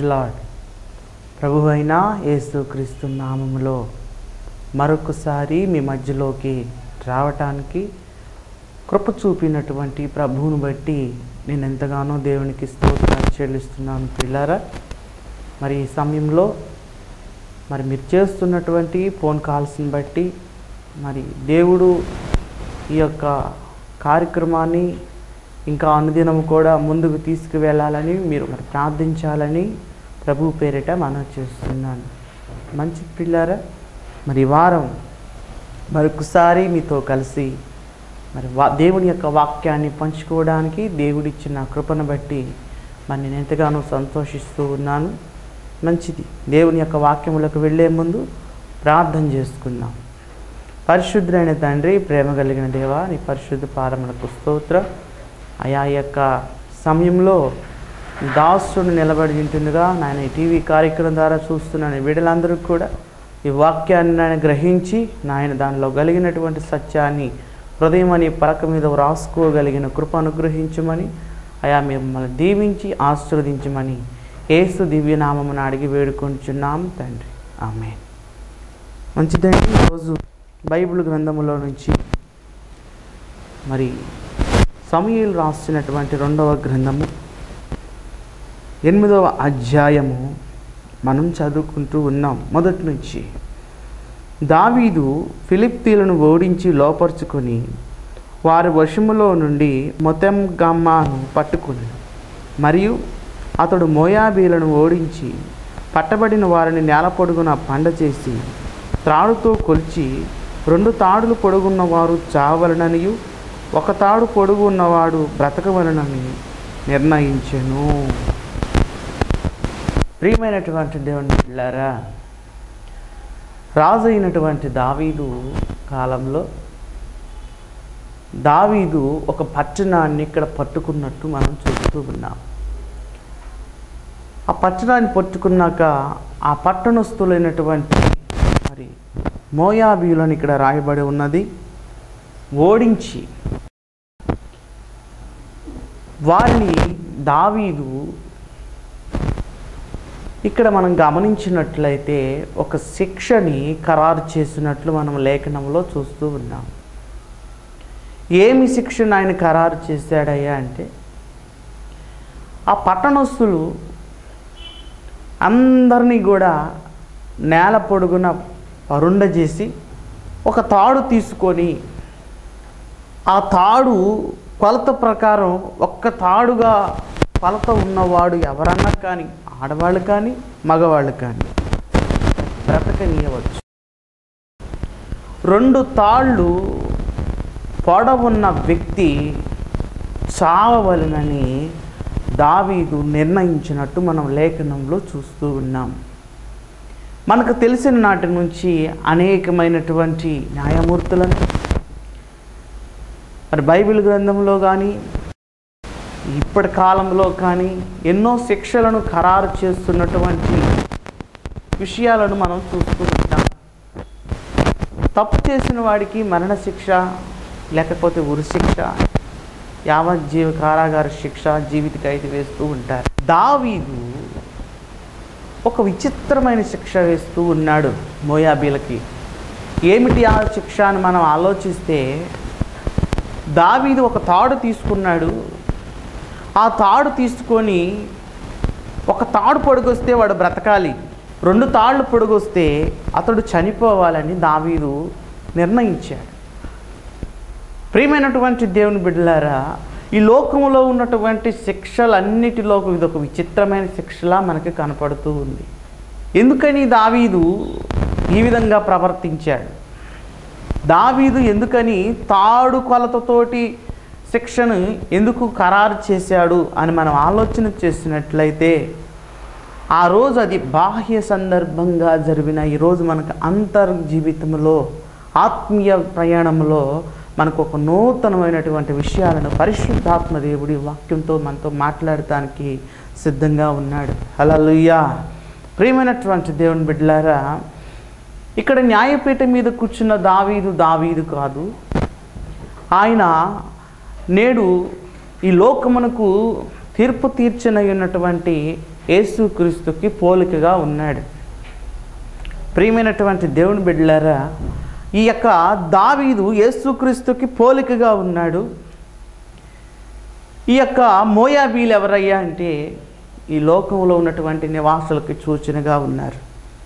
lord ప్రభు అయిన యేసు క్రీస్తు నామములో మరొకసారి మీ మధ్యలోకి రావటానికి కృప చూపినటువంటి ప్రభువును బట్టి నేను ఎంతగానో దేవునికి స్తోత్రాలు చెల్లిస్తున్నాను పిల్లారా మరి ఈ సమయంలో మరి మీరు చేస్తున్నటువంటి ఫోన్ కాల్స్ని బట్టి మరి దేవుడు ఈ యొక్క కార్యక్రమాన్ని ఇంకా అనుదినం కూడా ముందుకు తీసుకువెళ్ళాలని మీరు మరి ప్రార్థించాలని ప్రభు పేరిట మనం చేస్తున్నాను మంచి పిల్లారా మరి ఈ వారం మరొకసారి మీతో కలిసి మరి వా దేవుని యొక్క వాక్యాన్ని పంచుకోవడానికి దేవుడిచ్చిన కృపను బట్టి మరి నేను ఎంతగానో సంతోషిస్తూ ఉన్నాను మంచిది దేవుని యొక్క వాక్యములకు వెళ్ళే ముందు ప్రార్థన చేసుకుందాం పరిశుద్ధులైన తండ్రి ప్రేమ కలిగిన దేవా నీ పరిశుద్ధ పాదములకు స్తోత్రం ఆయా యొక్క సమయంలో దాసుడు నిలబడి ఉంటుండగా నాయన ఈ టీవీ కార్యక్రమం ద్వారా చూస్తున్న నీ బిడ్డలందరూ కూడా ఈ వాక్యాన్ని నాయన గ్రహించి నాయన దానిలో కలిగినటువంటి సత్యాన్ని హృదయం అనే పలక మీద వ్రాసుకోగలిగిన కృప అనుగ్రహించమని అయా మిమ్మల్ని దీవించి ఆశీర్వదించమని ఏసు దివ్యనామమును అడిగి వేడుకొంచున్నాం తండ్రి ఆమె మంచిదండి ఈరోజు బైబిల్ గ్రంథములో నుంచి మరి సమయలు రాసినటువంటి రెండవ గ్రంథము ఎనిమిదవ అధ్యాయము మనం చదువుకుంటూ ఉన్నాం మొదటి నుంచి దావీదు ఫిలిప్తీలను ఓడించి లోపరుచుకొని వారి వశములో నుండి మొత్తం గమ్మాను పట్టుకుని మరియు అతడు మోయాబీలను ఓడించి పట్టబడిన వారిని నేల పొడుగున పండ చేసి త్రాడుతో కొలిచి రెండు తాడులు పొడుగున్న వారు చావలననియు ఒక తాడు పొడుగు ఉన్నవాడు బ్రతకవలనని నిర్ణయించెను ప్రియమైనటువంటి దేవుని పిల్లారా రాజు అయినటువంటి దావీదు కాలంలో దావీదు ఒక పట్టణాన్ని ఇక్కడ పట్టుకున్నట్టు మనం చూస్తూ ఉన్నాం ఆ పట్టణాన్ని పట్టుకున్నాక ఆ పట్టణస్థులైనటువంటి మరి మోయాబీయులని ఇక్కడ రాయబడి ఉన్నది ఓడించి వారిని దావీదు ఇక్కడ మనం గమనించినట్లయితే ఒక శిక్షని ఖరారు చేసినట్లు మనం లేఖనంలో చూస్తూ ఉన్నాం ఏమి శిక్షను ఆయన ఖరారు చేశాడయ్యా అంటే ఆ పట్టణస్తులు అందరినీ కూడా నేల పొడుగున పరుండ చేసి ఒక తాడు తీసుకొని ఆ తాడు కొలత ప్రకారం ఒక్క తాడుగా కొలత ఉన్నవాడు ఎవరన్నా కానీ ఆడవాళ్ళు కానీ మగవాళ్ళు కానీ బ్రతకనీయవచ్చు రెండు తాళ్ళు పొడవున్న వ్యక్తి చావవలనని దావీదు నిర్ణయించినట్టు మనం లేఖనంలో చూస్తూ ఉన్నాం మనకు తెలిసిన నాటి నుంచి అనేకమైనటువంటి న్యాయమూర్తులను మరి బైబిల్ గ్రంథంలో కానీ ఇప్పటి కాలంలో కానీ ఎన్నో శిక్షలను ఖరారు చేస్తున్నటువంటి విషయాలను మనం చూస్తూ ఉంటాం తప్పు చేసిన వాడికి మరణశిక్ష లేకపోతే ఉరిశిక్ష యావజ్జీవ కారాగార శిక్ష జీవిత ఖైదు వేస్తూ ఉంటారు దావీదు ఒక విచిత్రమైన శిక్ష వేస్తూ ఉన్నాడు మోయాబీలకి ఏమిటి ఆ శిక్ష అని మనం ఆలోచిస్తే దావీదు ఒక తాడు తీసుకున్నాడు ఆ తాడు తీసుకొని ఒక తాడు పొడుగొస్తే వాడు బ్రతకాలి రెండు తాళ్ళు పొడుగొస్తే అతడు చనిపోవాలని దావీదు నిర్ణయించాడు ప్రియమైనటువంటి దేవుని బిడ్డలారా ఈ లోకంలో ఉన్నటువంటి శిక్షలన్నిటిలో ఇది ఒక విచిత్రమైన శిక్షలా మనకి కనపడుతూ ఉంది ఎందుకని దావీదు ఈ విధంగా ప్రవర్తించాడు దావీదు ఎందుకని తాడు కొలతతోటి శిక్షను ఎందుకు ఖరారు చేశాడు అని మనం ఆలోచన చేసినట్లయితే ఆ రోజు అది బాహ్య సందర్భంగా జరిగిన ఈరోజు మనకు అంతర్ జీవితంలో ఆత్మీయ ప్రయాణంలో మనకు ఒక నూతనమైనటువంటి విషయాలను పరిశుద్ధాత్మ దేవుడి వాక్యంతో మనతో మాట్లాడటానికి సిద్ధంగా ఉన్నాడు హల్లెలూయా ప్రియమైనటువంటి దేవుని బిడ్డలారా ఇక్కడ న్యాయపీఠం మీద కూర్చున్న దావీదు దావీదు కాదు ఆయన నేడు ఈ లోకమునకు తీర్పు తీర్చనై ఉన్నటువంటి యేసుక్రీస్తుకి పోలికగా ఉన్నాడు ప్రియమైనటువంటి దేవుని బిడ్డలారా ఈ యొక్క దావీదు యేసుక్రీస్తుకి పోలికగా ఉన్నాడు ఈ యొక్క మోయాబీలు ఎవరయ్యా అంటే ఈ లోకంలో ఉన్నటువంటి నివాసులకు సూచనగా ఉన్నారు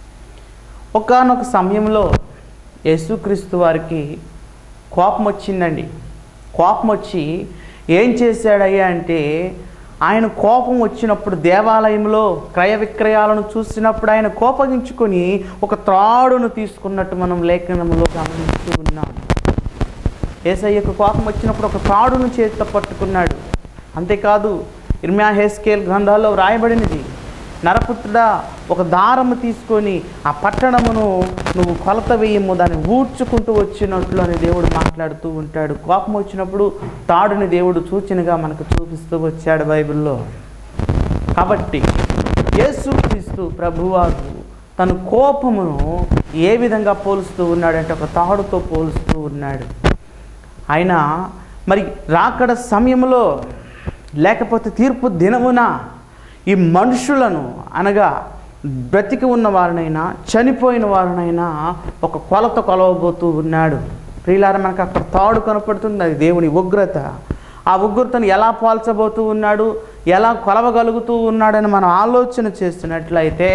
ఒకానొక సమయంలో యేసుక్రీస్తు వారికి కోపం వచ్చిందండి కోపం వచ్చి ఏం చేశాడయ్యా అంటే ఆయన కోపం వచ్చినప్పుడు దేవాలయంలో క్రయ విక్రయాలను చూసినప్పుడు ఆయన కోపగించుకొని ఒక త్రాడును తీసుకున్నట్టు మనం లేఖనంలో గమనిస్తూ ఉన్నాం ఏసయ్యకు కోపం వచ్చినప్పుడు ఒక తాడును చేతితో పట్టుకున్నాడు అంతేకాదు ఇర్మ్యా హెస్కేల్ గ్రంథాల్లో వ్రాయబడినది నరపుత్రుడా ఒక దారము తీసుకొని ఆ పట్టణమును నువ్వు కొలత వేయము దాన్ని ఊడ్చుకుంటూ వచ్చినట్లు అని దేవుడు మాట్లాడుతూ ఉంటాడు కోపం వచ్చినప్పుడు తాడుని దేవుడు సూచనగా మనకు చూపిస్తూ వచ్చాడు బైబిల్లో కాబట్టి యేసుక్రీస్తు ప్రభువారు తన కోపమును ఏ విధంగా పోలుస్తూ ఉన్నాడంటే ఒక తాడుతో పోలుస్తూ ఉన్నాడు ఆయన మరి రాకడ సమయంలో లేకపోతే తీర్పు దినమున ఈ మనుషులను అనగా బ్రతికి ఉన్న వారినైనా చనిపోయిన వారినైనా ఒక కొలత కొలవబోతూ ఉన్నాడు ప్రియులార మనకు అక్కడ తాడు కనపడుతుంది అది దేవుని ఉగ్రత ఆ ఉగ్రతను ఎలా పోల్చబోతూ ఉన్నాడు ఎలా కొలవగలుగుతూ ఉన్నాడని మనం ఆలోచన చేస్తున్నట్లయితే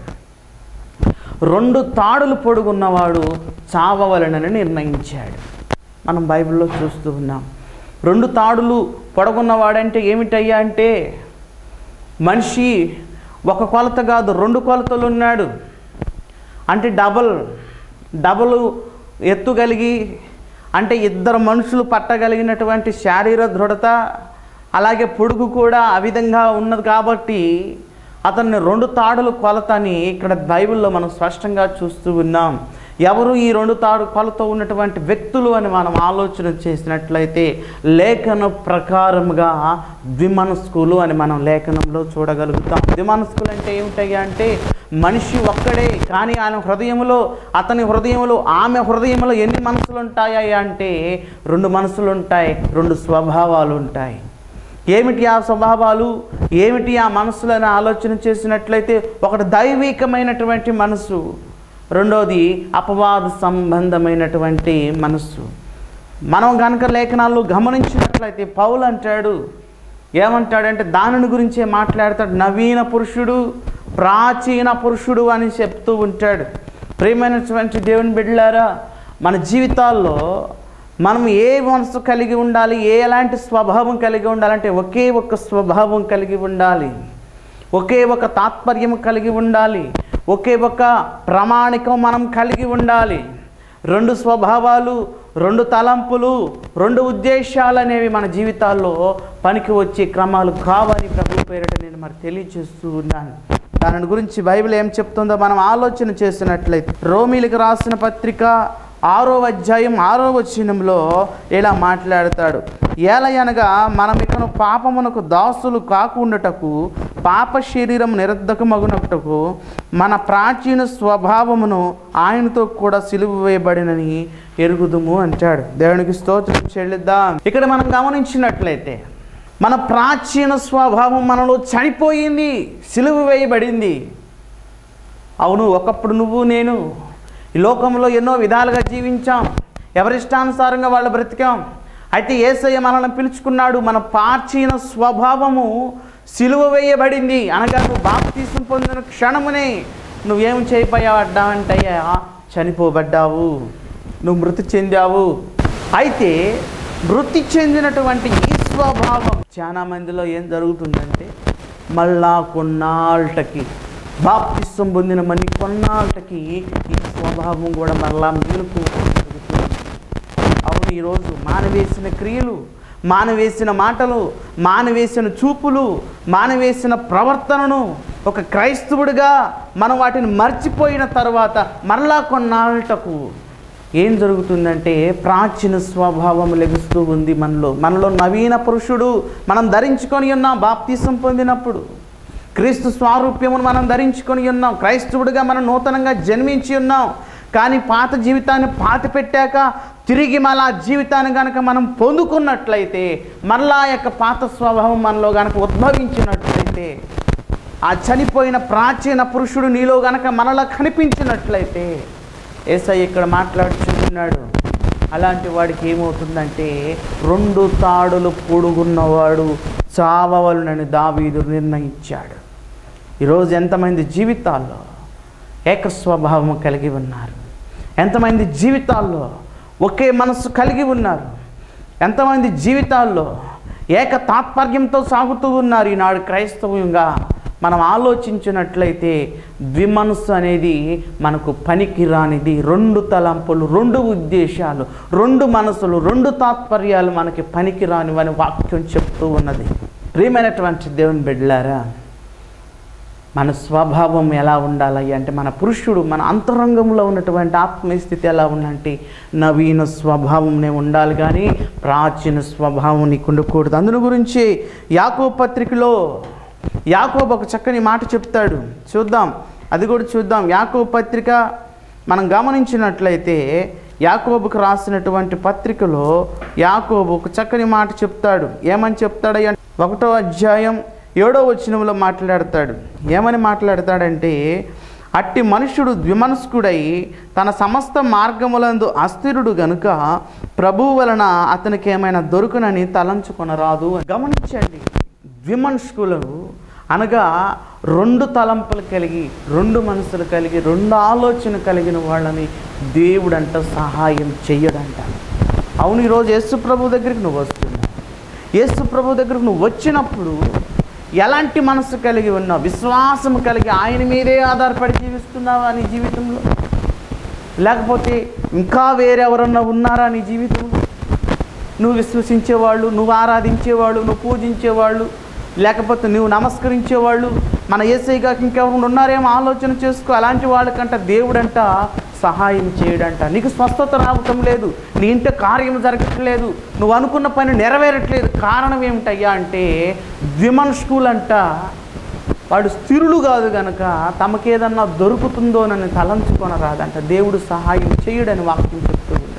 రెండు తాడులు పొడుగున్నవాడు చావవలనని నిర్ణయించాడు మనం బైబిల్లో చూస్తూ ఉన్నాం రెండు తాడులు పొడగున్నవాడంటే ఏమిటయ్యా అంటే మనిషి ఒక కొలత కాదు రెండు కొలతలు ఉన్నాడు అంటే డబల్ డబల్ ఎత్తు కలిగి అంటే ఇద్దరు మనుషులు పట్టగలిగినటువంటి శారీర దృఢత అలాగే పొడుగు కూడా ఆ విధంగా ఉన్నది కాబట్టి అతన్ని రెండు తాడులు కొలతని ఇక్కడ బైబిల్లో మనం స్పష్టంగా చూస్తూ ఉన్నాం ఎవరు ఈ రెండు తాడు కొలత ఉన్నటువంటి వ్యక్తులు అని మనం ఆలోచన చేసినట్లయితే లేఖన ప్రకారముగా ద్విమనస్కులు అని మనం లేఖనంలో చూడగలుగుతాం ద్విమనస్కులు అంటే ఏమిటయ్యా అంటే మనిషి ఒక్కడే కానీ ఆయన హృదయంలో అతని హృదయంలో ఆమె హృదయంలో ఎన్ని మనసులు ఉంటాయా అంటే రెండు మనసులు ఉంటాయి రెండు స్వభావాలు ఉంటాయి ఏమిటి ఆ స్వభావాలు ఏమిటి ఆ మనసులను ఆలోచన చేసినట్లయితే ఒకటి దైవికమైనటువంటి మనసు రెండోది అపవాద సంబంధమైనటువంటి మనస్సు మనం కనుక లేఖనాల్లో గమనించినట్లయితే పౌలు అంటాడు ఏమంటాడంటే దానిని గురించే మాట్లాడతాడు నవీన పురుషుడు ప్రాచీన పురుషుడు అని చెప్తూ ఉంటాడు ప్రియమైనటువంటి దేవుని బిడ్డలారా మన జీవితాల్లో మనం ఏ మనసు కలిగి ఉండాలి ఏ ఎలాంటి స్వభావం కలిగి ఉండాలంటే ఒకే ఒక స్వభావం కలిగి ఉండాలి ఒకే ఒక తాత్పర్యం కలిగి ఉండాలి ఒకే ఒక ప్రామాణికం మనం కలిగి ఉండాలి రెండు స్వభావాలు రెండు తలంపులు రెండు ఉద్దేశాలు అనేవి మన జీవితాల్లో పనికి వచ్చే క్రమాలు కావని ప్రభు పేరిట నేను మరి తెలియజేస్తూ ఉన్నాను దాని గురించి బైబిల్ ఏం చెప్తుందో మనం ఆలోచన చేసినట్లయితే రోమిలకు రాసిన పత్రిక ఆరో అధ్యాయం ఆరో వచనంలో ఇలా మాట్లాడతాడు ఏలయనగా మనం ఇకను పాపమునకు దాసులు కాకుండాటకు పాప శరీరం నిరర్ధకమగునటకు మన ప్రాచీన స్వభావమును ఆయనతో కూడా సిలువ వేయబడినని ఎరుగుదుము అంటాడు దేవునికి స్తోత్రం చెల్లిద్దాం ఇక్కడ మనం గమనించినట్లయితే మన ప్రాచీన స్వభావం మనలో చనిపోయింది సిలువ వేయబడింది అవును ఒకప్పుడు నువ్వు నేను ఈ లోకంలో ఎన్నో విధాలుగా జీవించాం ఎవరిష్టానుసారంగా వాళ్ళు బ్రతికాం అయితే ఏసయ్య మనల్ని పిలుచుకున్నాడు మన ప్రాచీన స్వభావము సిలువ వేయబడింది అనగా నువ్వు బాప్తీసం పొందిన క్షణమునే నువ్వేం చేయబడ్డావంటయ్యా చనిపోబడ్డావు నువ్వు మృతి చెందావు అయితే మృతి చెందినటువంటి ఈ స్వభావం చాలా మందిలో ఏం జరుగుతుందంటే మళ్ళా కొన్నాళ్ళకి బాప్తిస్వం పొందిన మని కొన్నాళ్ళకి ఈ స్వభావం కూడా మరలా మేలుకు జరుగుతుంది అవును ఈరోజు మానవేసిన క్రియలు మానవేసిన మాటలు మానవేసిన చూపులు మానవేసిన ప్రవర్తనను ఒక క్రైస్తవుడిగా మనం వాటిని మర్చిపోయిన తర్వాత మరలా కొన్నాళ్ళకు ఏం జరుగుతుందంటే ప్రాచీన స్వభావం లెగుస్తూ ఉంది మనలో మనలో నవీన పురుషుడు మనం ధరించుకొని ఉన్నాం బాప్తీసం పొందినప్పుడు క్రీస్తు స్వారూప్యమును మనం ధరించుకొని ఉన్నాం క్రైస్తవుడిగా మనం నూతనంగా జన్మించి ఉన్నాం కానీ పాత జీవితాన్ని పాతి పెట్టాక తిరిగి మళ్ళా జీవితాన్ని కనుక మనం పొందుకున్నట్లయితే మరలా ఆ యొక్క పాత స్వభావం మనలో కనుక ఉద్భవించినట్లయితే ఆ చనిపోయిన ప్రాచీన పురుషుడు నీలో గనక మనలా కనిపించినట్లయితే ఏసై ఇక్కడ మాట్లాడుచున్నాడు అలాంటి వాడికి ఏమవుతుందంటే రెండు తాడులు పొడుగున్నవాడు చావవలనని దావీదు నిర్ణయించాడు ఈరోజు ఎంతమంది జీవితాల్లో ఏక స్వభావం కలిగి ఉన్నారు ఎంతమంది జీవితాల్లో ఒకే మనసు కలిగి ఉన్నారు ఎంతమంది జీవితాల్లో ఏక తాత్పర్యంతో సాగుతూ ఉన్నారు ఈనాడు క్రైస్తవంగా మనం ఆలోచించినట్లయితే ద్విమనస్సు అనేది మనకు పనికి రానిది రెండు తలంపులు రెండు ఉద్దేశాలు రెండు మనసులు రెండు తాత్పర్యాలు మనకి పనికి రానివని వాక్యం చెప్తూ ఉన్నది ప్రియమైనటువంటి దేవుని బిడ్డలారా మన స్వభావం ఎలా ఉండాలి అంటే మన పురుషుడు మన అంతరంగంలో ఉన్నటువంటి ఆత్మీయ స్థితి ఎలా ఉందంటే నవీన స్వభావంనే ఉండాలి కానీ ప్రాచీన స్వభావం నీకు ఉండకూడదు అందుని గురించి యాకో పత్రికలో యాకోబు ఒక చక్కని మాట చెప్తాడు చూద్దాం అది కూడా చూద్దాం యాకో పత్రిక మనం గమనించినట్లయితే యాకోబుకు రాసినటువంటి పత్రికలో యాకోబు ఒక చక్కని మాట చెప్తాడు ఏమని చెప్తాడయ్యా ఒకటో అధ్యాయం ఏడో వచనంలో మాట్లాడతాడు ఏమని మాట్లాడతాడంటే అట్టి మనుషుడు ద్విమనస్కుడై తన సమస్త మార్గములందు అస్థిరుడు గనుక ప్రభువు వలన అతనికి ఏమైనా దొరుకునని తలంచుకొనరాదు అని గమనించండి ద్విమనస్కులు అనగా రెండు తలంపులు కలిగి రెండు మనసులు కలిగి రెండు ఆలోచన కలిగిన వాళ్ళని దేవుడంట సహాయం చెయ్యడంట అవును ఈరోజు యేసు ప్రభు దగ్గరికి నువ్వు వస్తున్నావు యేసు ప్రభు దగ్గరకు నువ్వు వచ్చినప్పుడు ఎలాంటి మనసు కలిగి ఉన్నావు విశ్వాసం కలిగి ఆయన మీదే ఆధారపడి జీవిస్తున్నావా నీ జీవితంలో లేకపోతే ఇంకా వేరెవరన్నా ఉన్నారా నీ జీవితంలో నువ్వు విశ్వసించేవాళ్ళు నువ్వు ఆరాధించేవాళ్ళు నువ్వు పూజించేవాళ్ళు లేకపోతే నువ్వు నమస్కరించేవాళ్ళు మన ఏసైగా ఇంకెవరు ఉన్నారేమో ఆలోచన చేసుకో అలాంటి వాళ్ళకంట దేవుడంట సహాయం చేయడంట నీకు స్వస్థత రావటం లేదు నీ ఇంట కార్యం జరగట్లేదు నువ్వు అనుకున్న పని నెరవేరట్లేదు కారణం ఏమిటయ్యా అంటే ద్విమనస్కులంట వాడు స్థిరులు కాదు గనక తమకేదన్నా దొరుకుతుందోనని తలంచుకొని రాదంట దేవుడు సహాయం చేయడని వాక్యం చెప్తూ ఉంది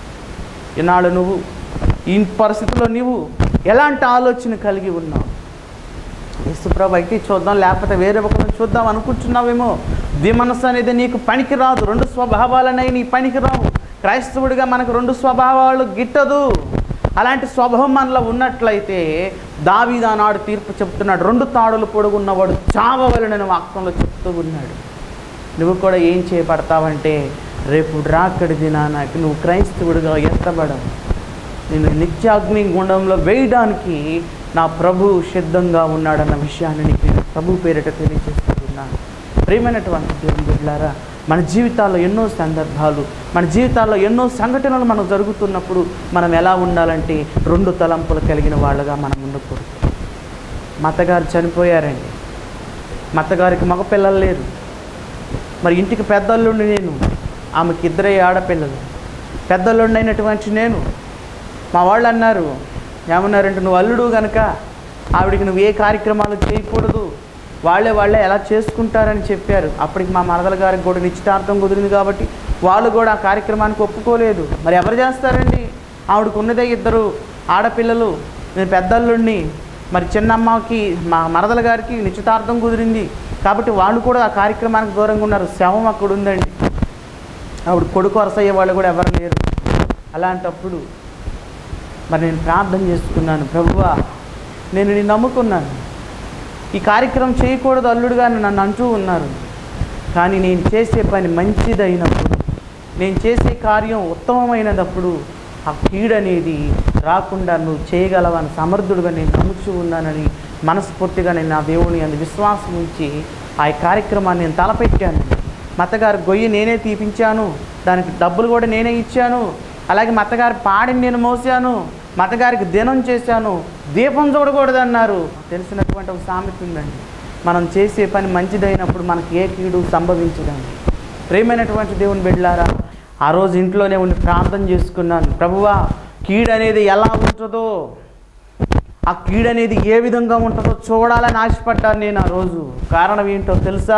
ఈనాడు నువ్వు ఈ పరిస్థితిలో నీవు ఎలాంటి ఆలోచన కలిగి ఉన్నావు యేసుప్రభు అయితే చూద్దాం లేకపోతే వేరే ఒకరిని చూద్దాం అనుకుంటున్నావేమో ద్విమనస్సు అనేది నీకు పనికి రాదు రెండు స్వభావాలనే నీ పనికి రావు క్రైస్తవుడిగా మనకు రెండు స్వభావాలు గిట్టదు అలాంటి స్వభావం మనలో ఉన్నట్లయితే దావీదు ఆనాడు తీర్పు చెప్తున్నాడు రెండు తాడులు పొడుగున్నవాడు చావవలనని వాక్యంలో చెప్తూ ఉన్నాడు నువ్వు కూడా ఏం చేయబడతావంటే రేపు రాకడి దినానికి నువ్వు క్రైస్తవుడిగా ఎత్తబడవు నేను నిత్యాగ్ని గుండంలో వేయడానికి నా ప్రభు సిద్ధంగా ఉన్నాడన్న విషయాన్ని నీకు నేను ప్రభు పేరిట తెలియజేస్తున్నాను ప్రేమైనటువంటి దేవుని బిడ్డలారా మన జీవితాల్లో ఎన్నో సందర్భాలు మన జీవితాల్లో ఎన్నో సంఘటనలు మనకు జరుగుతున్నప్పుడు మనం ఎలా ఉండాలంటే రెండు తలంపులు కలిగిన వాళ్ళగా మనం ఉండకూడదు మా అత్తగారు చనిపోయారండి మా అత్తగారికి మగపిల్లలు లేరు మరి ఇంటికి పెద్దల్లుండి నేను ఆమెకి ఇద్దరే ఆడపిల్లలు పెద్దల్లుండి అయినటువంటి నేను మా వాళ్ళు అన్నారు ఏమన్నారంటే నువ్వు అల్లుడు గనక ఆవిడికి నువ్వు ఏ కార్యక్రమాలు చేయకూడదు వాళ్ళే వాళ్ళే ఎలా చేసుకుంటారని చెప్పారు అప్పటికి మా మరదల గారికి కూడా నిశ్చితార్థం కుదిరింది కాబట్టి వాళ్ళు కూడా ఆ కార్యక్రమానికి ఒప్పుకోలేదు మరి ఎవరు చేస్తారండి ఆవిడకు ఉన్నదే ఇద్దరు ఆడపిల్లలు నేను పెద్దల్లుడిని మరి చిన్నమ్మకి మా మరదల గారికి నిశ్చితార్థం కుదిరింది కాబట్టి వాళ్ళు కూడా ఆ కార్యక్రమానికి దూరంగా ఉన్నారు శవం అక్కడ ఉందండి ఆవిడ కొడుకు వరసయ్యే వాళ్ళు కూడా ఎవరు లేరు అలాంటప్పుడు మరి నేను ప్రార్థన చేసుకున్నాను ప్రభువా నేను నేను నమ్ముకున్నాను ఈ కార్యక్రమం చేయకూడదు అల్లుడుగా నన్ను అంటూ ఉన్నారు కానీ నేను చేసే పని మంచిదైనప్పుడు నేను చేసే కార్యం ఉత్తమమైనదప్పుడు ఆ కీడు అనేది రాకుండా నువ్వు చేయగలవని సమర్థుడుగా నేను నమ్ముచూ ఉన్నానని మనస్ఫూర్తిగా నేను నా దేవుని అందు విశ్వాసం ఉంచి ఆ కార్యక్రమాన్ని నేను తలపెట్టాను మా అత్తగారి గొయ్యి నేనే తీపించాను దానికి డబ్బులు కూడా నేనే ఇచ్చాను అలాగే మా అత్తగారి పాడిని నేను మోసాను మా అత్తగారికి దినం చేశాను దీపం చూడకూడదన్నారు తెలిసినటువంటి ఒక సామెత ఉందండి మనం చేసే పని మంచిదైనప్పుడు మనకి ఏ కీడు సంభవించదండి ప్రేమైనటువంటి దేవుని బిడ్డలారా ఆ రోజు ఇంట్లోనే ఉండి ప్రార్థన చేసుకున్నాను ప్రభువా కీడు అనేది ఎలా ఉంటుందో ఆ కీడు అనేది ఏ విధంగా ఉంటుందో చూడాలని ఆశపడ్డాను నేను ఆ రోజు కారణం ఏంటో తెలుసా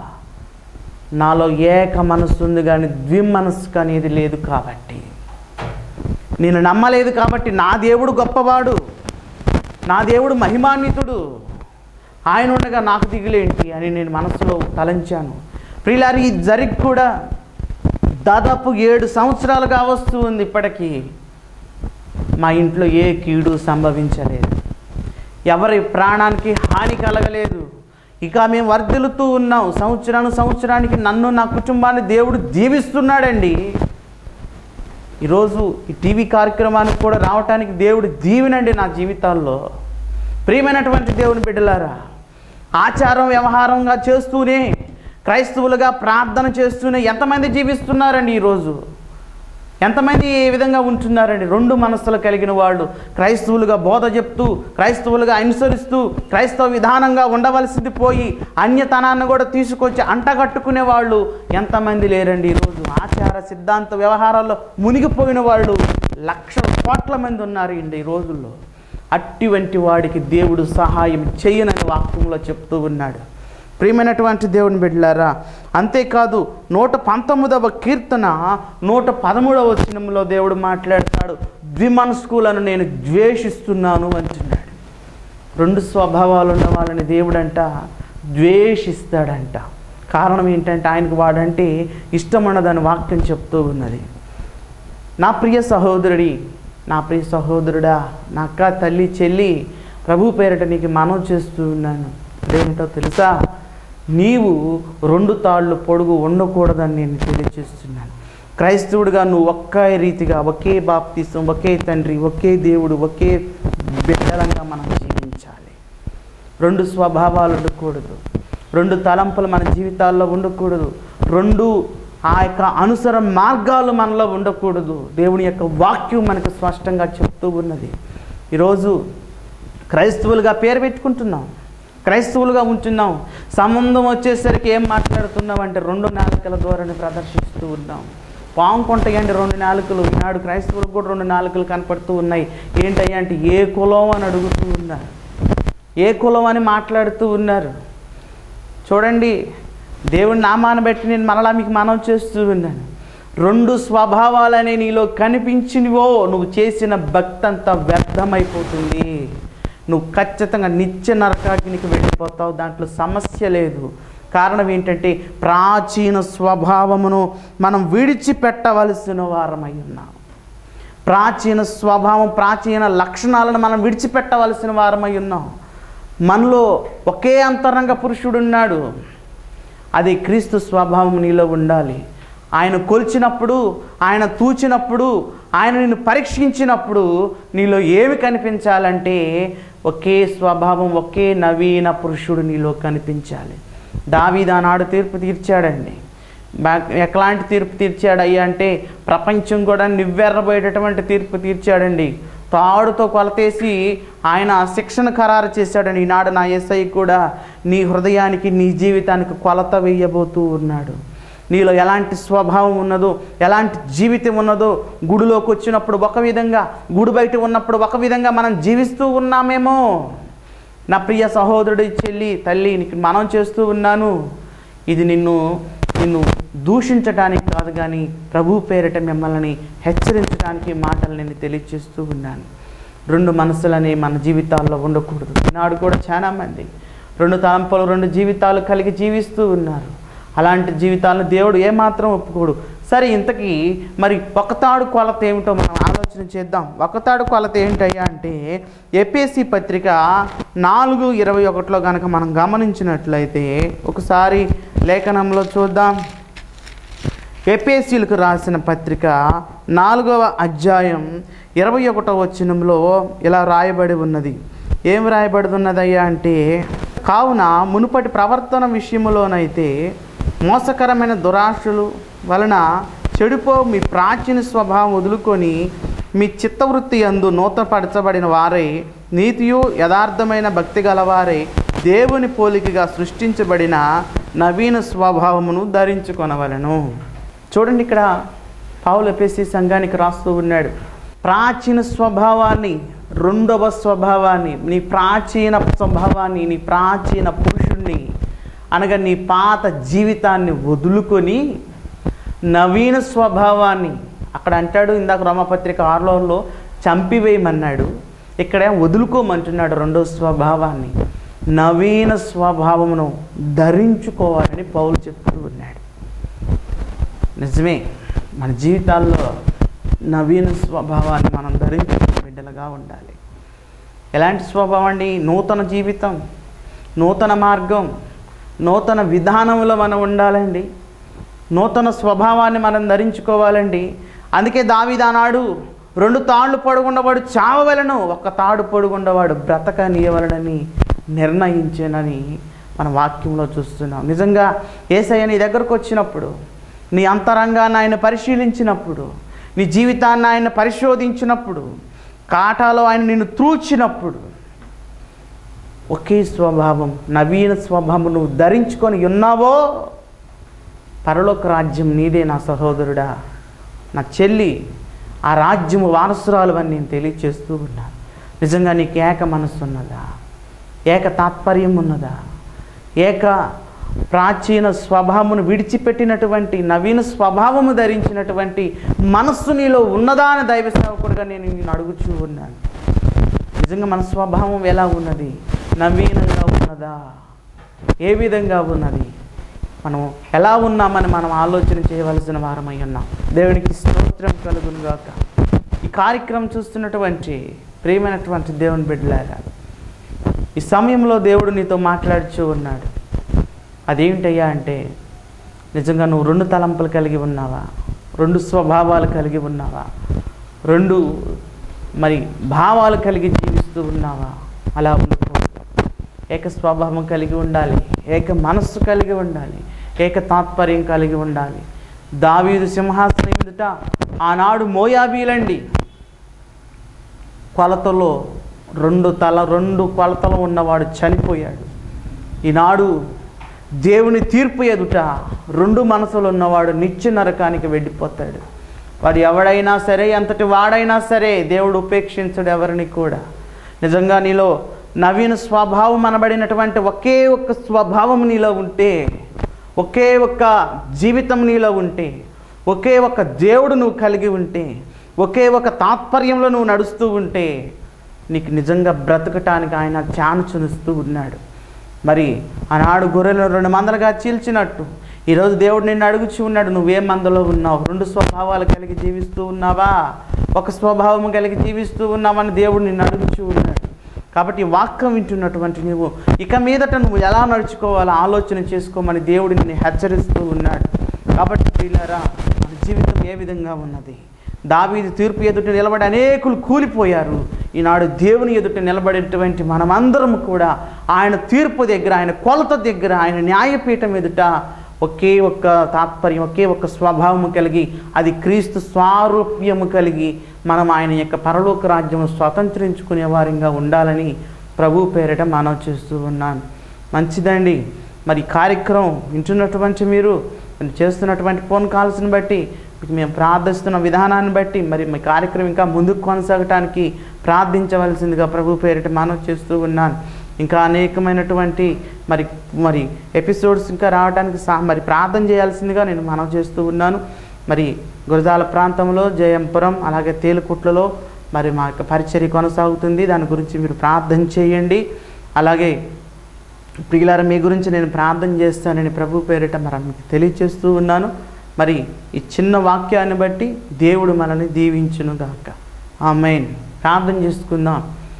నాలో ఏక మనస్సు ఉంది కానీ ద్విమనస్సు అనేది లేదు కాబట్టి నేను నమ్మలేదు కాబట్టి నా దేవుడు గొప్పవాడు నా దేవుడు మహిమాన్వితుడు ఆయన ఉండగా నాకు దిగులేంటి అని నేను మనసులో తలంచాను ప్రియులారి ఈ జరిగి కూడా దాదాపు ఏడు సంవత్సరాలుగా వస్తూ ఉంది ఇప్పటికీ మా ఇంట్లో ఏ కీడు సంభవించలేదు ఎవరి ప్రాణానికి హాని కలగలేదు ఇక మేము వర్ధిల్లుతూ ఉన్నాం సంవత్సరాను సంవత్సరానికి నన్ను నా కుటుంబాన్ని దేవుడు దీవిస్తున్నాడండి ఈరోజు ఈ టీవీ కార్యక్రమానికి కూడా రావటానికి దేవుడు దీవినండి నా జీవితాల్లో ప్రియమైనటువంటి దేవుని బిడ్డలారా ఆచారం వ్యవహారంగా చేస్తూనే క్రైస్తవులుగా ప్రార్థన చేస్తూనే ఎంతమంది జీవిస్తున్నారండి ఈరోజు ఎంతమంది ఏ విధంగా ఉంటున్నారండి రెండు మనస్సులు కలిగిన వాళ్ళు క్రైస్తవులుగా బోధ చెప్తూ క్రైస్తవులుగా అనుసరిస్తూ క్రైస్తవ విధానంగా ఉండవలసింది పోయి అన్యతనాన్ని కూడా తీసుకొచ్చి అంటగట్టుకునే వాళ్ళు ఎంతమంది లేరండి ఈరోజు ఆచార సిద్ధాంత వ్యవహారాల్లో మునిగిపోయిన వాళ్ళు లక్షల కోట్ల మంది ఉన్నారు అండి ఈ రోజుల్లో అటువంటి వాడికి దేవుడు సహాయం చేయనని వాక్యంలో చెప్తూ ఉన్నాడు ప్రియమైనటువంటి దేవుని బిడ్డలారా అంతేకాదు నూట పంతొమ్మిదవ కీర్తన నూట పదమూడవ వచనంలో దేవుడు మాట్లాడతాడు ద్విమనస్కులను నేను ద్వేషిస్తున్నాను అంటున్నాడు రెండు స్వభావాలు ఉన్న వాళ్ళని దేవుడంట ద్వేషిస్తాడంట కారణం ఏంటంటే ఆయనకు వాడంటే ఇష్టం ఉన్నదని వాక్యం చెప్తూ ఉన్నది నా ప్రియ సహోదరుడి నా ప్రియ సహోదరుడా నా అక్క తల్లి చెల్లి ప్రభు పేరిట నీకు మనవి చేస్తూ ఉన్నాను అదేమిటో తెలుసా నీవు రెండు తాళ్ళు పొడుగు ఉండకూడదని నేను తెలియజేస్తున్నాను క్రైస్తవుడిగా నువ్వు ఒకే రీతిగా ఒకే బాప్తీసం ఒకే తండ్రి ఒకే దేవుడు ఒకే బిడ్డలంగా మనం జీవించాలి రెండు స్వభావాలు ఉండకూడదు రెండు తలంపులు మన జీవితాల్లో ఉండకూడదు రెండు ఆ యొక్క అనుసర మార్గాలు మనలో ఉండకూడదు దేవుని యొక్క వాక్యం మనకు స్పష్టంగా చెప్తూ ఉన్నది ఈరోజు క్రైస్తవులుగా పేరు పెట్టుకుంటున్నాం క్రైస్తవులుగా ఉంటున్నాం సంబంధం వచ్చేసరికి ఏం మాట్లాడుతున్నాం అంటే రెండు నాలుకల ధోరణి ప్రదర్శిస్తూ ఉన్నాం పాము కొంటాయండి రెండు నాలుకలు ఈనాడు క్రైస్తవులకు కూడా రెండు నాలుకలు కనపడుతూ ఉన్నాయి ఏంటయ్యా అంటే ఏ కులం అని అడుగుతూ ఉన్నారు ఏ కులం అని మాట్లాడుతూ ఉన్నారు చూడండి దేవుని నామాన్ని బట్టి నేను మరలా మీకు మనవి చేస్తూ ఉన్నాను రెండు స్వభావాలనే నీలో కనిపించినవో నువ్వు చేసిన భక్తి అంతా వ్యర్థమైపోతుంది నువ్వు ఖచ్చితంగా నిత్య నరకాగ్నికి వెళ్ళిపోతావు దాంట్లో సమస్య లేదు కారణం ఏంటంటే ప్రాచీన స్వభావమును మనం విడిచిపెట్టవలసిన వారమై ఉన్నాం ప్రాచీన స్వభావం ప్రాచీన లక్షణాలను మనం విడిచిపెట్టవలసిన వారమై ఉన్నాం మనలో ఒకే అంతరంగ పురుషుడు ఉన్నాడు అది క్రీస్తు స్వభావం నీలో ఉండాలి ఆయన కొలిచినప్పుడు ఆయన తూచినప్పుడు ఆయన నిన్ను పరీక్షించినప్పుడు నీలో ఏమి కనిపించాలంటే ఒకే స్వభావం ఒకే నవీన పురుషుడు నీలో కనిపించాలి దావీదానాడు తీర్పు తీర్చాడండి బా- ఎట్లాంటి తీర్పు తీర్చాడయ్యా అంటే ప్రపంచం కూడా నివ్వెర్రబోయేటటువంటి తీర్పు తీర్చాడండి తాడుతో కొలతేసి ఆయన శిక్షణ ఖరారు చేశాడని ఈనాడు నా ఎస్ఐ కూడా నీ హృదయానికి నీ జీవితానికి కొలత వేయబోతూ ఉన్నాడు నీలో ఎలాంటి స్వభావం ఉన్నదో ఎలాంటి జీవితం ఉన్నదో గుడిలోకి వచ్చినప్పుడు ఒక విధంగా గుడి బయట ఉన్నప్పుడు ఒక విధంగా మనం జీవిస్తూ ఉన్నామేమో నా ప్రియ సహోదరుడి చెల్లి తల్లి నీకు మనం చేస్తూ ఉన్నాను ఇది నిన్ను నిన్ను దూషించడానికి కాదు కానీ ప్రభు పేరిట మిమ్మల్ని హెచ్చరించడానికి ఈ మాటలు నేను తెలియజేస్తూ ఉన్నాను రెండు మనసులనే మన జీవితాల్లో ఉండకూడదు ఈనాడు కూడా చాలామంది రెండు తలంపులు రెండు జీవితాలు కలిగి జీవిస్తూ ఉన్నారు అలాంటి జీవితాలను దేవుడు ఏమాత్రం ఒప్పుకోడు సరే ఇంతకీ మరి ఒకతాడు కొలత ఏమిటో మనం ఆలోచన చేద్దాం ఒకతాడు కొలత ఏంటయ్యా అంటే ఏపీఎస్సి పత్రిక నాలుగు ఇరవై ఒకటిలో కనుక మనం గమనించినట్లయితే ఒకసారి లేఖనంలో చూద్దాం ఏపీఎస్సీలకు రాసిన పత్రిక నాలుగవ అధ్యాయం ఇరవై ఒకటో వచనంలో ఇలా రాయబడి ఉన్నది ఏం రాయబడి ఉన్నదయ్యా అంటే కావున మునుపటి ప్రవర్తన విషయంలోనైతే మోసకరమైన దురాశలు వలన చెడిపో మీ ప్రాచీన స్వభావం వదులుకొని మీ చిత్తవృత్తి అందు నూతనపరచబడిన వారై నీతియు యథార్థమైన భక్తి గలవారై దేవుని పోలికగా సృష్టించబడిన నవీన స్వభావమును ధరించుకొనవలను చూడండి ఇక్కడ పావులు ఎప్పేసి సంఘానికి రాస్తూ ఉన్నాడు ప్రాచీన స్వభావాన్ని రెండవ స్వభావాన్ని నీ ప్రాచీన స్వభావాన్ని నీ ప్రాచీన పురుషుణ్ణి అనగా నీ పాత జీవితాన్ని వదులుకొని నవీన స్వభావాన్ని అక్కడ అంటాడు ఇందాక రోమపత్రిక ఆరులో చంపివేయమన్నాడు ఇక్కడ వదులుకోమంటున్నాడు రెండో స్వభావాన్ని నవీన స్వభావమును ధరించుకోవాలని పౌలు చెప్తూ ఉన్నాడు నిజమే మన జీవితాల్లో నవీన స్వభావాన్ని మనం ధరించుకునే బిడ్డలుగా ఉండాలి ఎలాంటి స్వభావం అండి నూతన జీవితం నూతన మార్గం నూతన విధానంలో మనం ఉండాలండి నూతన స్వభావాన్ని మనం ధరించుకోవాలండి అందుకే దావిదానాడు రెండు తాళ్ళు పొడుగుండవాడు చావవలను ఒక తాడు పొడుగుండవాడు బ్రతకనీయవలనని నిర్ణయించానని మన వాక్యంలో చూస్తున్నాం నిజంగా ఏసయ్య నీ దగ్గరకు వచ్చినప్పుడు నీ అంతరంగాన్ని ఆయన పరిశీలించినప్పుడు నీ జీవితాన్ని ఆయన పరిశోధించినప్పుడు కాటాలో ఆయన నిన్ను త్రూచినప్పుడు ఒకే స్వభావం నవీన స్వభావం నువ్వు ధరించుకొని ఉన్నావో పరలోక రాజ్యం నీదే నా సహోదరుడా నా చెల్లి ఆ రాజ్యము వారసురాలు అని నేను తెలియచేస్తూ ఉన్నాను నిజంగా నీకు ఏక మనస్సు ఉన్నదా ఏక తాత్పర్యం ఉన్నదా ఏక ప్రాచీన స్వభావమును విడిచిపెట్టినటువంటి నవీన స్వభావము ధరించినటువంటి మనస్సు నీలో ఉన్నదా అని దైవ సేవకుడుగా నేను నేను అడుగుచూ ఉన్నాను నిజంగా మన స్వభావం ఎలా ఉన్నది నవీనంగా ఉన్నదా ఏ విధంగా ఉన్నది మనం ఎలా ఉన్నామని మనం ఆలోచన చేయవలసిన వారమై ఉన్నాం దేవునికి స్తోత్రం కలుగునుగాక ఈ కార్యక్రమం చూస్తున్నటువంటి ప్రియమైనటువంటి దేవుని బిడ్డలారా ఈ సమయంలో దేవుడు నీతో మాట్లాడుచూ ఉన్నాడు అదేంటయ్యా అంటే నిజంగా నువ్వు రెండు తలంపులు కలిగి ఉన్నావా రెండు స్వభావాలు కలిగి ఉన్నావా రెండు మరి భావాలు కలిగి జీవిస్తూ ఉన్నావా అలా ఉండకూడదు ఏక స్వభావం కలిగి ఉండాలి ఏక మనస్సు కలిగి ఉండాలి ఏక తాత్పర్యం కలిగి ఉండాలి దావీదు సింహాసనం ఎదుట ఆనాడు మోయాబీలండి కొలతలో రెండు తల రెండు కొలతలు ఉన్నవాడు చనిపోయాడు ఈనాడు దేవుని తీర్పు ఎదుట రెండు మనసులు ఉన్నవాడు నిత్య నరకానికి వెళ్ళిపోతాడు వాడు ఎవడైనా సరే ఎంతటి వాడైనా సరే దేవుడు ఉపేక్షించడు ఎవరిని కూడా నిజంగా నీలో నవీన స్వభావం అనబడినటువంటి ఒకే ఒక్క స్వభావం నీలో ఉంటే ఒకే ఒక్క జీవితం నీలో ఉంటే ఒకే ఒక్క దేవుడు నువ్వు కలిగి ఉంటే ఒకే ఒక తాత్పర్యంలో నువ్వు నడుస్తూ ఉంటే నీకు నిజంగా బ్రతకటానికి ఆయన ఛాన్సునిస్తూ ఉన్నాడు మరి ఆనాడు గొర్రెలను రెండు మందలుగా చీల్చినట్టు ఈరోజు దేవుడు నిన్ను అడుగుచు ఉన్నాడు నువ్వే మందలో ఉన్నావు రెండు స్వభావాలు కలిగి జీవిస్తూ ఉన్నావా ఒక స్వభావం కలిగి జీవిస్తూ ఉన్నావని దేవుడు నిన్ను అడుగుచూ ఉన్నాడు కాబట్టి ఈ వాక్యం వింటున్నటువంటి నువ్వు ఇక మీదట నువ్వు ఎలా నడుచుకోవాలో ఆలోచన చేసుకోమని దేవుడు నిన్ను హెచ్చరిస్తూ ఉన్నాడు కాబట్టి ప్రియులారా మన జీవితం ఏ విధంగా ఉన్నది దావీదు తీర్పు ఎదుట నిలబడి అనేకులు కూలిపోయారు ఈనాడు దేవుని ఎదుట నిలబడేటువంటి మనమందరం కూడా ఆయన తీర్పు దగ్గర ఆయన కొలత దగ్గర ఆయన న్యాయపీఠం ఎదుట ఒకే ఒక్క తాత్పర్యం ఒకే ఒక్క స్వభావము కలిగి అది క్రీస్తు స్వారూప్యము కలిగి మనం ఆయన యొక్క పరలోక రాజ్యము స్వతంత్రించుకునే వారిగా ఉండాలని ప్రభు పేరిట మనవి చేస్తూ ఉన్నాను మంచిదండి మరి ఈ కార్యక్రమం వింటున్నటువంటి మీరు మీరు చేస్తున్నటువంటి ఫోన్ కాల్స్ని బట్టి మీకు మేము ప్రార్థిస్తున్న విధానాన్ని బట్టి మరి మీ కార్యక్రమం ఇంకా ముందుకు కొనసాగటానికి ప్రార్థించవలసిందిగా ప్రభు పేరిట మనవి చేస్తూ ఉన్నాను ఇంకా అనేకమైనటువంటి మరి మరి ఎపిసోడ్స్ ఇంకా రావడానికి సా మరి ప్రార్థన చేయాల్సిందిగా నేను మనవి చేస్తూ ఉన్నాను మరి గురజాల ప్రాంతంలో జయంపురం అలాగే తేలుకుట్లలో మరి మా యొక్క పరిచర్య కొనసాగుతుంది దాని గురించి మీరు ప్రార్థన చేయండి అలాగే ప్రియులార మీ గురించి నేను ప్రార్థన చేస్తానని ప్రభు పేరిట మరి మీకు తెలియచేస్తూ ఉన్నాను మరి ఈ చిన్న వాక్యాన్ని బట్టి దేవుడు మనల్ని దీవించును గాక ఆమెన్ ప్రార్థన చేసుకుందాం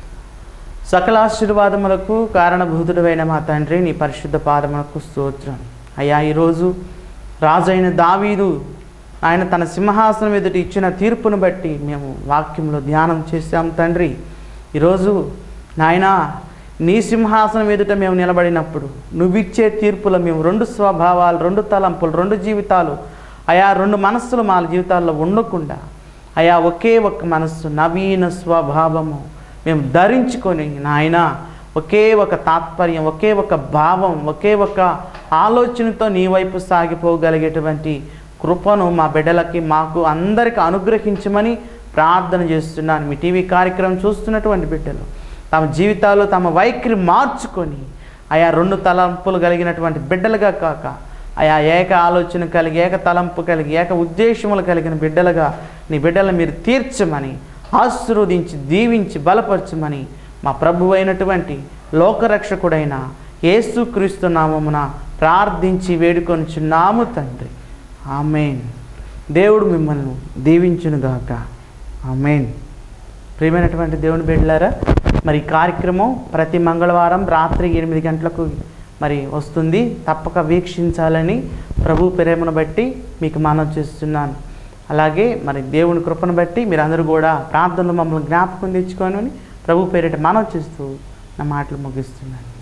సకల ఆశీర్వాదములకు కారణభూతుడైన మా తండ్రి నీ పరిశుద్ధ పాదములకు స్తోత్రం అయ్యా ఈరోజు రాజైన దావీదు ఆయన తన సింహాసనం ఎదుట ఇచ్చిన తీర్పును బట్టి మేము వాక్యంలో ధ్యానం చేశాం తండ్రి ఈరోజు నాయనా నీ సింహాసనం ఎదుట మేము నిలబడినప్పుడు నువ్విచ్చే తీర్పులో మేము రెండు స్వభావాలు రెండు తలంపులు రెండు జీవితాలు అయా రెండు మనస్సులు మా జీవితాల్లో ఉండకుండా అయా ఒకే ఒక్క మనస్సు నవీన స్వభావము మేము ధరించుకొని నాయన ఒకే ఒక తాత్పర్యం ఒకే ఒక భావం ఒకే ఒక ఆలోచనతో నీ వైపు సాగిపోగలిగేటువంటి కృపను మా బిడ్డలకి మాకు అందరికి అనుగ్రహించమని ప్రార్థన చేస్తున్నాను మీ టీవీ కార్యక్రమం చూస్తున్నటువంటి బిడ్డలు తమ జీవితాల్లో తమ వైఖరి మార్చుకొని ఆయా రెండు తలంపులు కలిగినటువంటి బిడ్డలుగా కాక ఆయా ఏక ఆలోచన కలిగి ఏక తలంపు కలిగి ఏక ఉద్దేశములు కలిగిన బిడ్డలుగా నీ బిడ్డలను మీరు తీర్చమని ఆశీర్వదించి దీవించి బలపరచమని మా ప్రభు అయినటువంటి లోకరక్షకుడైన యేసుక్రీస్తు నామమున ప్రార్థించి వేడుకొనుచున్నాము తండ్రి ఆమెన్ దేవుడు మిమ్మల్ని దీవించునుగాక ఆమెన్ ప్రియమైనటువంటి దేవుని బిడ్డలారా మరి ఈ కార్యక్రమం ప్రతి మంగళవారం రాత్రి ఎనిమిది గంటలకు మరి వస్తుంది తప్పక వీక్షించాలని ప్రభు ప్రేమను బట్టి మీకు మనవి చేస్తున్నాను అలాగే మరి దేవుని కృపను బట్టి మీరందరూ కూడా ప్రార్థనలు మమ్మల్ని జ్ఞాపకం తెచ్చుకొని ప్రభు పేరిట మనవి చేస్తూ నా మాటలు ముగిస్తున్నాను